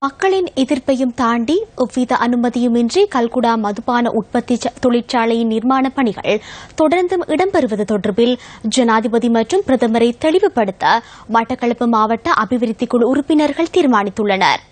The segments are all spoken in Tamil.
மக்களின் எதிர்ப்பையும் தாண்டி எவ்வித அனுமதியுமின்றி கல்குடா மதுபான உற்பத்தி ச- தொழிற்சாலையின் நிர்மாண பணிகள் தொடர்ந்தும் இடம்பெறுவது தொடர்பில் ஜனாதிபதி மற்றும் பிரதமரை தெளிவுபடுத்த மட்டக்களப்பு மாவட்ட அபிவிருத்தி குழு உறுப்பினர்கள் தீர்மானித்துள்ளனர்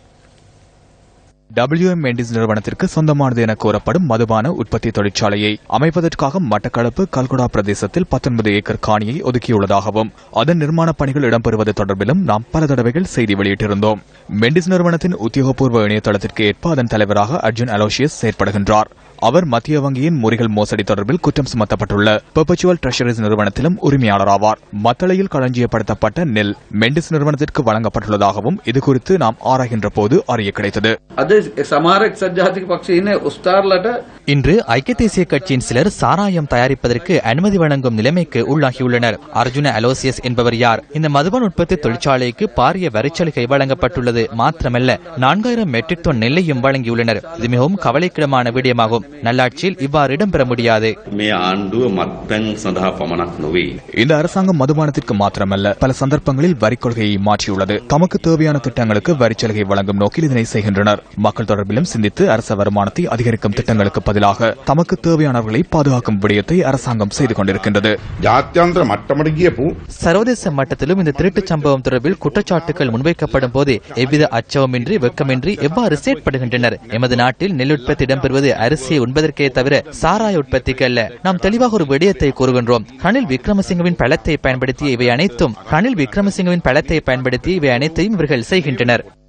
WM மெண்டிஸ் நிறுவனத்திற்கு சொந்தமானது என கூறப்படும் மதுபான உற்பத்தி தொழிற்சாலையை அமைப்பதற்காக மட்டக்களப்பு கல்குடா பிரதேசத்தில் 19 ஏக்கர் காணியை ஒதுக்கியுள்ளதாகவும் அதன் நிர்மாண பணிகள் இடம்பெறுவது தொடர்பிலும் நாம் பல தடவைகள் செய்தி வெளியிட்டிருந்தோம் மெண்டிஸ் நிறுவனத்தின் உத்தியோகபூர்வ இணையதளத்திற்கு ஏற்ப அதன் தலைவராக அர்ஜுன் அலோசியஸ் செயற்படுகின்றார் அவர் மத்திய வங்கியின் முறிகள் மோசடி தொடர்பில் குற்றம் சுமத்தப்பட்டுள்ள பெர்பச்சுவல் ட்ரெஷரிஸ் நிறுவனத்திலும் உரிமையாளராவார் மத்தளையில் களஞ்சியப்படுத்தப்பட்ட நெல் மெண்டிஸ் நிறுவனத்திற்கு வழங்கப்பட்டுள்ளதாகவும் இதுகுறித்து நாம் ஆராய்கின்ற போது அறிய கிடைத்தது අද සමාර එක්සත් ජාතික පක්ෂ ඉන්න උස්තාර්ලට இன்று ஐக்கிய தேசிய கட்சியின் சிலர் சாராயம் தயாரிப்பதற்கு அனுமதி வழங்கும் நிலைமைக்கு உள்ளாகியுள்ளனர் அர்ஜுன அலோசியஸ் என்பவர் யார் இந்த மதுபான உற்பத்தி தொழிற்சாலைக்கு பாரிய வரிச்சலுகை வழங்கப்பட்டுள்ளது மாத்திரமல்ல நான்காயிரம் மெட்ரிக் டன் நெல்லையும் வழங்கியுள்ளனர் இது மிகவும் கவலைக்கிடமான விடயமாகும் நல்லாட்சியில் இவ்வாறு இடம்பெற முடியாது මේ ආණ්ඩුව මත්පැන් සඳහා පමණක් නොවේ. இந்த அரசாங்கம் மதுபானத்திற்கு மாத்திரமல்ல பல சந்தர்ப்பங்களில் வரிக் கொள்கையை மாற்றியுள்ளது தமக்கு தேவையான திட்டங்களுக்கு வரிச்சலுகை வழங்கும் நோக்கில் இதனை செய்கின்றனர் மக்கள் தொடர்பிலும் சிந்தித்து அரச வருமானத்தை அதிகரிக்கும் திட்டங்களுக்கு பதிலாக தமக்கு தேவையானவர்களை பாதுகாக்கும் விடயத்தை அரசாங்கம் செய்து கொண்டிருக்கின்றது ජාත්‍යන්ත්‍ර මට්ටමට ගියපු சர்வதேச மட்டத்திலும் இந்த திருட்டுச் சம்பவம் தொடர்பில் குற்றச்சாட்டுகள் முன்வைக்கப்படும் போது எவ்வித அச்சமுமின்றி வெட்கமின்றி எவ்வாறு செயற்படுகின்றனர் எமது நாட்டில் நெல் உற்பத்தி இடம்பெறுவது அரிசியை உண்பதற்கே தவிர சாராய உற்பத்திக்கு அல்ல நாம் தெளிவாக ஒரு விடயத்தை கூறுகின்றோம் ரணில் விக்ரமசிங்கவின் பலத்தை பயன்படுத்தி இவை அனைத்தும் ரணில் விக்ரமசிங்கவின் பலத்தை பயன்படுத்தி இவை அனைத்தையும் இவர்கள் செய்கின்றனர்